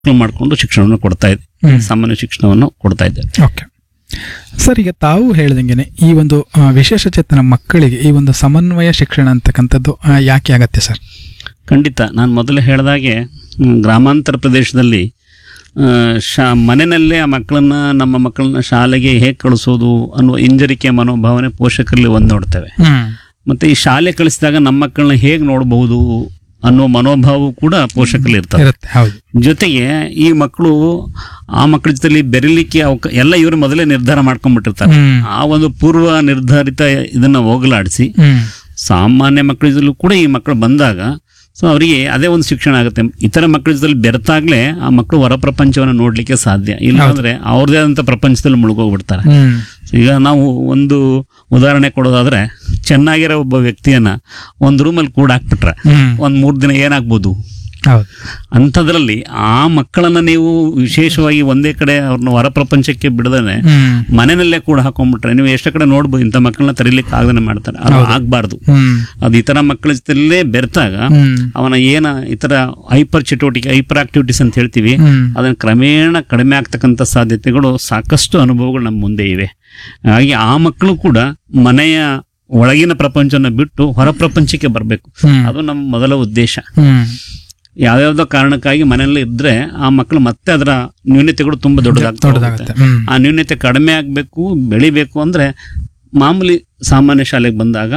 ಮಾಡಿಕೊಂಡು ಶಿಕ್ಷಣವನ್ನು ಕೊಡ್ತಾ ಇದೆ ಹ್ಮ್. ಸಾಮಾನ್ಯ ಶಿಕ್ಷಣವನ್ನು ಕೊಡ್ತಾ ಇದ್ದೇವೆ ಓಕೆ ಸರ್ ಈಗ ತಾವು ಹೇಳ್ದಂಗೆನೆ ಈ ಒಂದು ಆ, ವಿಶೇಷ ಚೇತನ ಮಕ್ಕಳಿಗೆ ಈ ಒಂದು ಸಮನ್ವಯ ಶಿಕ್ಷಣ ಅಂತಕ್ಕಂಥದ್ದು ಆ, ಯಾಕೆ ಅಗತ್ಯ ಸರ್ ಖಂಡಿತ ನಾನು ಮೊದಲೇ ಹೇಳಿದಾಗೆ ಹ್ಮ್, ಗ್ರಾಮಾಂತರ ಪ್ರದೇಶದಲ್ಲಿ ಆ, ಶಾ ಮನೆಯಲ್ಲೇ ಆ ಮಕ್ಕಳನ್ನ ನಮ್ಮ ಮಕ್ಕಳನ್ನ ಶಾಲೆಗೆ ಹೇಗೆ ಕಳಿಸೋದು ಅನ್ನುವ ಹಿಂಜರಿಕೆ ಮನೋಭಾವನೆ ಪೋಷಕರಲ್ಲಿ ಒಂದು ನೋಡ್ತೇವೆ ಮತ್ತೆ ಈ ಶಾಲೆ ಕಳಿಸಿದಾಗ ನಮ್ಮ ಮಕ್ಕಳನ್ನ ಹೇಗೆ ನೋಡಬಹುದು ಅನ್ನೋ ಮನೋಭಾವ ಕೂಡ ಪೋಷಕರಲ್ಲಿ ಇರ್ತದೆ ಇರುತ್ತೆ ಹೌದು ಜೊತೆಗೆ ಈ ಮಕ್ಕಳು ಆ ಮಕ್ಕಳ ಜೊತೆಲಿ ಬೆರಿಲಿಕ್ಕೆ ಅವಕ ಎಲ್ಲ ಇವರು ಮೊದಲೇ ನಿರ್ಧಾರ ಮಾಡ್ಕೊಂಡ್ಬಿಟ್ಟಿರ್ತಾರೆ ಹ್ಮ್. ಆ ಒಂದು ಪೂರ್ವ ನಿರ್ಧಾರಿತ ಇದನ್ನ ಹೋಗಲಾಡಿಸಿ ಹ್ಮ್ ಸಾಮಾನ್ಯ ಮಕ್ಕಳಿಂದಲೂ ಕೂಡ ಈ ಮಕ್ಕಳು ಬಂದಾಗ ಸೊ ಅವರಿಗೆ ಅದೇ ಒಂದು ಶಿಕ್ಷಣ ಆಗುತ್ತೆ ಇತರ ಮಕ್ಕಳ ಜೊತೆ ಬೆರೆತಾಗ್ಲೇ ಆ ಮಕ್ಕಳು ಹೊರ ಪ್ರಪಂಚವನ್ನು ನೋಡ್ಲಿಕ್ಕೆ ಸಾಧ್ಯ ಇಲ್ಲಾಂದ್ರೆ ಅವ್ರದೇ ಆದಂತ ಪ್ರಪಂಚದಲ್ಲಿ ಮುಳುಗೋಗ್ಬಿಡ್ತಾರೆ ಹ್ಮ್ So ಈಗ ನಾವು ಒಂದು ಉದಾಹರಣೆ ಕೊಡೋದಾದ್ರೆ ಚೆನ್ನಾಗಿರೋ ಒಬ್ಬ ವ್ಯಕ್ತಿಯನ್ನ ಒಂದು ರೂಮಲ್ಲಿ ಕೂಡ ಹಾಕ್ಬಿಟ್ರೆ ಹ್ಮ್ ಒಂದ್ ಮೂರ್ ದಿನ ಏನಾಗ್ಬೋದು ಹೌದು ಅಂಥದ್ರಲ್ಲಿ ಆ ಮಕ್ಕಳನ್ನ ನೀವು ವಿಶೇಷವಾಗಿ ಒಂದೇ ಕಡೆ ಅವ್ರನ್ನ ಹೊರ ಪ್ರಪಂಚಕ್ಕೆ ಬಿಡದೇ ಹ್ಮ್ ಮನೆಯಲ್ಲೇ ಕೂಡ ಹಾಕೊಂಡ್ಬಿಟ್ರೆ ನೀವು ಎಷ್ಟು ಕಡೆ ನೋಡ್ಬೋದು ಇಂಥ ಮಕ್ಕಳನ್ನ ತರೀಲಿಕ್ಕೆ ಆಗದೇ ಮಾಡ್ತಾರೆ ಅದು ಆಗ್ಬಾರ್ದು ಹ್ಮ್ ಅದು ಇತರ ಮಕ್ಕಳ ಜೊತೆಲೇ ಬೆರೆತಾಗ ಹ್ಮ್ ಅವನ ಏನ ಇತರ ಹೈಪರ್ ಚಟುವಟಿಕೆ ಹೈಪರ್ ಆಕ್ಟಿವಿಟೀಸ್ ಅಂತ ಹೇಳ್ತೀವಿ ಹ್ಮ್ ಅದನ್ನ ಕ್ರಮೇಣ ಕಡಿಮೆ ಆಗ್ತಕ್ಕಂಥ ಸಾಧ್ಯತೆಗಳು ಸಾಕಷ್ಟು ಅನುಭವಗಳು ನಮ್ಮ ಮುಂದೆ ಇವೆ ಹಾಗೆ ಆ ಮಕ್ಕಳು ಕೂಡ ಮನೆಯ ಒಳಗಿನ ಪ್ರಪಂಚನ ಬಿಟ್ಟು ಹೊರ ಪ್ರಪಂಚಕ್ಕೆ ಬರಬೇಕು ಹ್ಮ್ ಅದು ನಮ್ಮ ಮೊದಲ ಉದ್ದೇಶ ಹ್ಮ್ ಯಾವ್ಯಾವ್ದೋ ಕಾರಣಕ್ಕಾಗಿ ಮನೆಯಲ್ಲಿ ಇದ್ರೆ ಆ ಮಕ್ಕಳು ಮತ್ತೆ ಅದರ ನ್ಯೂನತೆಗಳು ತುಂಬಾ ದೊಡ್ಡದಾಗ್ತಾ ಹೋಗುತ್ತೆ. ದೊಡ್ಡದಾಗುತ್ತೆ ಹ್ಮ್ ಆ ನ್ಯೂನತೆ ಕಡಿಮೆ ಆಗಬೇಕು ಬೆಳಿಬೇಕು ಅಂದ್ರೆ ಮಾಮೂಲಿ ಸಾಮಾನ್ಯ ಶಾಲೆಗೆ ಬಂದಾಗ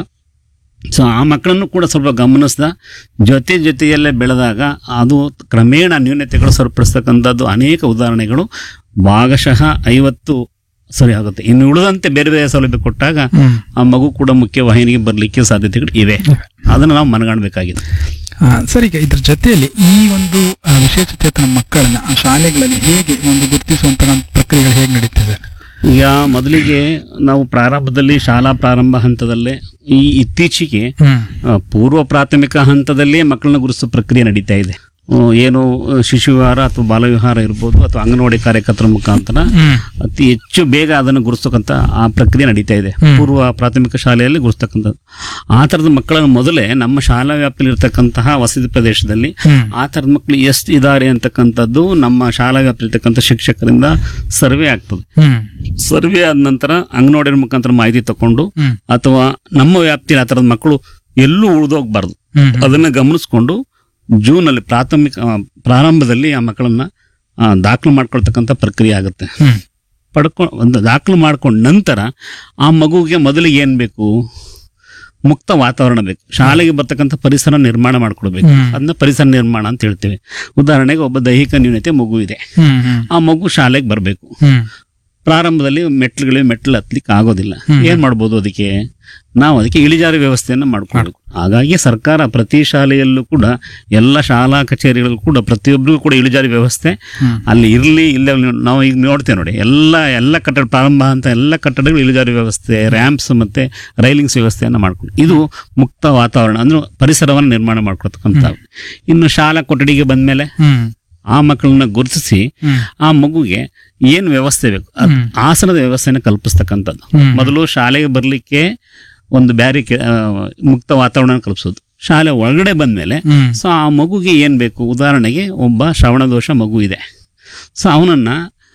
ಸೊ ಆ ಮಕ್ಕಳನ್ನು ಕೂಡ ಸ್ವಲ್ಪ ಗಮನಿಸ್ದ ಜೊತೆ ಜೊತೆಯಲ್ಲೇ ಬೆಳೆದಾಗ ಅದು ಕ್ರಮೇಣ ನ್ಯೂನತೆಗಳು ಸರಿಪಡಿಸ್ತಕ್ಕಂಥದ್ದು ಅನೇಕ ಉದಾಹರಣೆಗಳು ಭಾಗಶಃ ಐವತ್ತು ಸರಿ ಆಗುತ್ತೆ ಇನ್ನು ಉಳಿದಂತೆ ಬೇರೆ ಬೇರೆ ಸೌಲಭ್ಯ ಕೊಟ್ಟಾಗ ಹ್ಮ್ ಆ ಮಗು ಕೂಡ ಮುಖ್ಯ ವಾಹಿನಿಗೆ ಬರಲಿಕ್ಕೆ ಸಾಧ್ಯತೆಗಳು ಇವೆ ಅದನ್ನು ನಾವು ಮನಗಾಣಬೇಕಾಗಿದೆ ಆ, ಸರ್ ಈಗ ಇದ್ರ ಜೊತೆಯಲ್ಲಿ ಈ ಒಂದು ಆ, ವಿಶೇಷ ಚೇತನ ಮಕ್ಕಳನ್ನ ಆ ಶಾಲೆಗಳಲ್ಲಿ ಹೇಗೆ ಒಂದು ಗುರುತಿಸುವಂತ ಪ್ರಕ್ರಿಯೆಗಳು ಹೇಗೆ ನಡೀತದೆ ಈಗ ಮೊದಲಿಗೆ ನಾವು ಪ್ರಾರಂಭದಲ್ಲಿ ಶಾಲಾ ಪ್ರಾರಂಭ ಹಂತದಲ್ಲೇ ಈ ಇತ್ತೀಚೆಗೆ ಹ್ಮ್ ಆ, ಪೂರ್ವ ಪ್ರಾಥಮಿಕ ಹಂತದಲ್ಲೇ ಮಕ್ಕಳನ್ನ ಗುರುತಿಸೋ ಪ್ರಕ್ರಿಯೆ ನಡೀತಾ ಇದೆ ಆ, ಏನು ಆ, ಶಿಶು ವಿಹಾರ ಅಥವಾ ಬಾಲವಿಹಾರ ಇರ್ಬೋದು ಅಥವಾ ಅಂಗನವಾಡಿ ಕಾರ್ಯಕರ್ತರ ಮುಖಾಂತರ ಹ್ಮ್ ಅತಿ ಹೆಚ್ಚು ಬೇಗ ಅದನ್ನು ಗುರುಸ್ತಕ್ಕಂಥ ಆ ಪ್ರಕ್ರಿಯೆ ನಡೀತಾ ಇದೆ ಹ್ಮ್. ಪೂರ್ವ ಪ್ರಾಥಮಿಕ ಶಾಲೆಯಲ್ಲಿ ಗುರುಸ್ತಕ್ಕಂಥದ್ದು ಆ ಥರದ ಮಕ್ಕಳನ್ನು ಮೊದಲೇ ನಮ್ಮ ಶಾಲಾ ವ್ಯಾಪ್ತಿಯಲ್ಲಿ ಇರತಕ್ಕಂತಹ ವಸತಿ ಪ್ರದೇಶದಲ್ಲಿ ಹ್ಮ್ ಆ ಥರದ ಮಕ್ಕಳು ಎಷ್ಟು ಇದ್ದಾರೆ ಅಂತಕ್ಕಂಥದ್ದು ನಮ್ಮ ಶಾಲಾ ವ್ಯಾಪ್ತಿ ಇರ್ತಕ್ಕಂಥ ಶಿಕ್ಷಕರಿಂದ ಸರ್ವೆ ಆಗ್ತದೆ ಹ್ಮ್ ಸರ್ವೆ ಆದ ನಂತರ ಅಂಗನವಾಡಿ ಮುಖಾಂತರ ಮಾಹಿತಿ ತಕೊಂಡು ಹ್ಮ್ ಅಥವಾ ನಮ್ಮ ವ್ಯಾಪ್ತಿಯಲ್ಲಿ ಆ ಥರದ ಮಕ್ಕಳು ಎಲ್ಲೂ ಉಳಿದೋಗ್ಬಾರ್ದು ಹ್ಮ್ ಅದನ್ನ ಗಮನಿಸ್ಕೊಂಡು ಜೂನ್ ಅಲ್ಲಿ ಪ್ರಾಥಮಿಕ ಆ, ಪ್ರಾರಂಭದಲ್ಲಿ ಆ ಮಕ್ಕಳನ್ನ ಆ, ದಾಖಲು ಮಾಡ್ಕೊಳ್ತಕ್ಕಂಥ ಪ್ರಕ್ರಿಯೆ ಆಗುತ್ತೆ ಹ್ಮ್ ಪಡ್ಕೊ ಒಂದು ದಾಖಲು ಮಾಡ್ಕೊಂಡ ನಂತರ ಆ ಮಗುವಿಗೆ ಮೊದಲಿಗೆ ಏನ್ ಬೇಕು ಮುಕ್ತ ವಾತಾವರಣ ಬೇಕು ಶಾಲೆಗೆ ಬರ್ತಕ್ಕಂಥ ಪರಿಸರ ನಿರ್ಮಾಣ ಮಾಡ್ಕೊಡ್ಬೇಕು ಹ್ಮ್. ಅದನ್ನ ಪರಿಸರ ನಿರ್ಮಾಣ ಅಂತ ಹೇಳ್ತೇವೆ ಉದಾಹರಣೆಗೆ ಒಬ್ಬ ದೈಹಿಕ ನ್ಯೂನತೆ ಮಗು ಇದೆ ಹ್ಮ್ ಹ್ಮ್ ಆ ಮಗು ಶಾಲೆಗೆ ಬರಬೇಕು ಹ್ಮ್ ಪ್ರಾರಂಭದಲ್ಲಿ ಮೆಟ್ಲುಗಳಿಗೆ ಮೆಟ್ಲು ಹತ್ಲಿಕ್ಕೆ ಆಗೋದಿಲ್ಲ ಹ್ಮ್. ಏನ್ ಮಾಡ್ಬೋದು ಅದಕ್ಕೆ ನಾವು ಅದಕ್ಕೆ ಇಳಿಜಾರು ವ್ಯವಸ್ಥೆಯನ್ನು ಮಾಡ್ಕೊಳ್ಬೇಕು ಹಾಗಾಗಿ ಸರ್ಕಾರ ಪ್ರತಿ ಶಾಲೆಯಲ್ಲೂ ಕೂಡ ಎಲ್ಲ ಶಾಲಾ ಕಚೇರಿಗಳಲ್ಲೂ ಕೂಡ ಪ್ರತಿಯೊಬ್ಬರಿಗೂ ಕೂಡ ಇಳಿಜಾರು ವ್ಯವಸ್ಥೆ ಹ್ಮ್. ಅಲ್ಲಿ ಇರಲಿ ಇಲ್ಲ ನಾವು ಈಗ ನೋಡ್ತೇವೆ ನೋಡಿ ಎಲ್ಲ ಎಲ್ಲ ಕಟ್ಟಡ ಪ್ರಾರಂಭ ಅಂತ ಎಲ್ಲ ಕಟ್ಟಡಗಳು ಇಳಿಜಾರು ವ್ಯವಸ್ಥೆ ರ್ಯಾಂಪ್ಸ್ ಮತ್ತೆ ರೈಲಿಂಗ್ಸ್ ವ್ಯವಸ್ಥೆಯನ್ನು ಮಾಡ್ಕೊಂಡು ಇದು ಮುಕ್ತ ವಾತಾವರಣ ಅಂದ್ರೆ ಪರಿಸರವನ್ನು ನಿರ್ಮಾಣ ಮಾಡ್ಕೊಳ್ತಕ್ಕಂಥ ಇನ್ನು ಶಾಲಾ ಕೊಠಡಿಗೆ ಬಂದ್ಮೇಲೆ ಹ್ಮ್ ಆ ಮಕ್ಕಳನ್ನ ಗುರುತಿಸಿ ಹ್ಮ್ ಆ ಮಗುಗೆ ಏನ್ ವ್ಯವಸ್ಥೆ ಬೇಕು ಅದ್ ಹ್ಮ್. ಆಸನದ ವ್ಯವಸ್ಥೆನ ಕಲ್ಪಿಸ್ತಕ್ಕಂಥದ್ದು ಹ್ಮ್. ಮೊದಲು ಶಾಲೆಗೆ ಬರ್ಲಿಕ್ಕೆ ಒಂದು ಬ್ಯಾರಿ ಮುಕ್ತ ವಾತಾವರಣ ಕಲ್ಪಿಸೋದು ಶಾಲೆ ಒಳಗಡೆ ಬಂದ್ಮೇಲೆ ಹ್ಮ್ ಸೊ ಆ ಮಗುಗೆ ಏನ್ ಬೇಕು ಉದಾಹರಣೆಗೆ ಒಬ್ಬ ಶ್ರವಣ ದೋಷ ಮಗು ಇದೆ ಸೊ ಅವನನ್ನ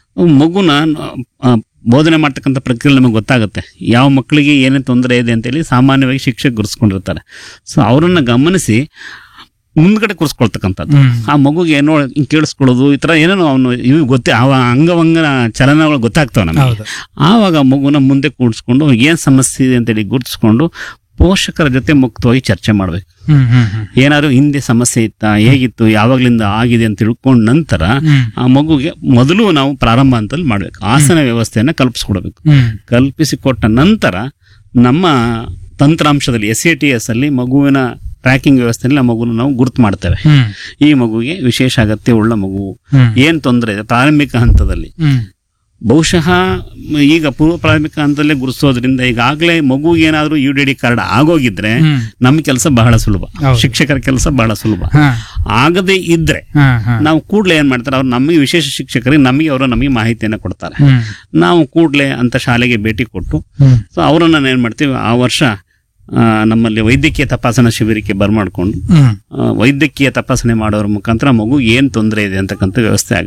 ಮಗುನ ಆ, ಬೋಧನೆ ಮಾಡ್ತಕ್ಕಂಥ ಪ್ರಕ್ರಿಯೆ ನಮಗೆ ಗೊತ್ತಾಗುತ್ತೆ ಯಾವ ಮಕ್ಕಳಿಗೆ ಏನೇ ತೊಂದರೆ ಇದೆ ಅಂತೇಳಿ ಸಾಮಾನ್ಯವಾಗಿ ಶಿಕ್ಷಕ ಗುರುಸ್ಕೊಂಡಿರ್ತಾರೆ ಸೊ ಅವರನ್ನ ಗಮನಿಸಿ ಮುಂದ್ಗಡೆ ಕೂರಿಸ್ಕೊಳ್ತಕ್ಕಂಥದ್ದು ಹ್ಮ್ ಆ ಮಗುಗೆ ಏನೋ ಹಿಂಗ್ ಕೇಳಿಸ್ಕೊಳ್ಳೋದು ಈ ತರ ಏನೇನೋ ಅವನು ಇವು ಗೊತ್ತೇ ಅವ ಅಂಗವಂಗನ ಚಲನಗಳು ಗೊತ್ತಾಗ್ತಾವ ನಮಗೆ ಹೌದು ಆವಾಗ ಆ ಮಗುನ ಮುಂದೆ ಕೂಡಿಸ್ಕೊಂಡು ಏನ್ ಸಮಸ್ಯೆ ಇದೆ ಅಂತೇಳಿ ಗುರುತಿಸ್ಕೊಂಡು ಪೋಷಕರ ಜೊತೆ ಮುಕ್ತವಾಗಿ ಚರ್ಚೆ ಮಾಡ್ಬೇಕು ಹ್ಮ್ ಹ್ಮ್ ಹ್ಮ್ ಏನಾದ್ರು ಹಿಂದೆ ಸಮಸ್ಯೆ ಇತ್ತಾ ಹೇಗಿತ್ತು ಯಾವಾಗ್ಲಿಂದ ಆಗಿದೆ ಅಂತ ತಿಳ್ಕೊಂಡ ನಂತರ ಹ್ಮ್ ಆ ಮಗುಗೆ ಮೊದಲು ನಾವು ಪ್ರಾರಂಭ ಅಂತಲ್ಲಿ ಮಾಡ್ಬೇಕು ಆಸನ ವ್ಯವಸ್ಥೆಯನ್ನ ಕಲ್ಪಿಸ್ಕೊಡ್ಬೇಕು ಹ್ಮ್ ಕಲ್ಪಿಸಿಕೊಟ್ಟ ನಂತರ ನಮ್ಮ ತಂತ್ರಾಂಶದಲ್ಲಿ ಎಸ್ ಎ ಟಿ ಎಸ್ ಅಲ್ಲಿ ಮಗುವಿನ ಟ್ರ್ಯಾಕಿಂಗ್ ವ್ಯವಸ್ಥೆಯಲ್ಲಿ ಆ ಮಗುನ ನಾವು ಗುರುತು ಮಾಡ್ತೇವೆ ಹ್ಮ್ ಈ ಮಗುವಿಗೆ ವಿಶೇಷ ಅಗತ್ಯ ಉಳ್ಳ ಮಗು ಹ್ಮ್ ಏನ್ ತೊಂದರೆ ಇದೆ ಪ್ರಾರಂಭಿಕ ಹಂತದಲ್ಲಿ ಹ್ಮ್ ಬಹುಶಃ ಮ್, ಈಗ ಪೂರ್ವ ಪ್ರಾಥಮಿಕ ಹಂತದಲ್ಲೇ ಗುರುತಿಸೋದ್ರಿಂದ ಈಗಾಗಲೇ ಮಗು ಏನಾದರೂ ಯು ಡಿ ಡಿ ಕಾರ್ಡ್ ಆಗೋಗಿದ್ರೆ ಹ್ಮ್ ನಮ್ಮ ಕೆಲಸ ಬಹಳ ಸುಲಭ ಹೌದು. ಶಿಕ್ಷಕರ ಕೆಲಸ ಬಹಳ ಸುಲಭ ಹಾ ಆಗದೇ ಇದ್ರೆ ಹಾ ಹಾ ನಾವು ಕೂಡಲೇ ಏನ್ ಮಾಡ್ತಾರೆ ಅವ್ರು ನಮಗೆ ವಿಶೇಷ ಶಿಕ್ಷಕರಿಗೆ ನಮಗೆ ಅವರು ನಮಗೆ ಮಾಹಿತಿಯನ್ನು ಕೊಡ್ತಾರೆ ಹ್ಮ್ ನಾವು ಕೂಡಲೇ ಅಂತ ಶಾಲೆಗೆ ಭೇಟಿ ಕೊಟ್ಟು ಹ್ಮ್ ಸೊ ಅವರನ್ನ ಏನ್ ಮಾಡ್ತೀವಿ ಆ ವರ್ಷ ಆ, ನಮ್ಮಲ್ಲಿ ವೈದ್ಯಕೀಯ ತಪಾಸಣಾ ಶಿಬಿರಕ್ಕೆ ಬರ್ಮಾಡ್ಕೊಂಡು ಹ್ಮ್ ಆ, ವೈದ್ಯಕೀಯ ತಪಾಸಣೆ ಮಾಡೋರ ಮುಖಾಂತರ ಮಗು ಏನು ತೊಂದರೆ ಇದೆ ಅಂತಕ್ಕಂಥ ವ್ಯವಸ್ಥೆ ಆಗುತ್ತೆ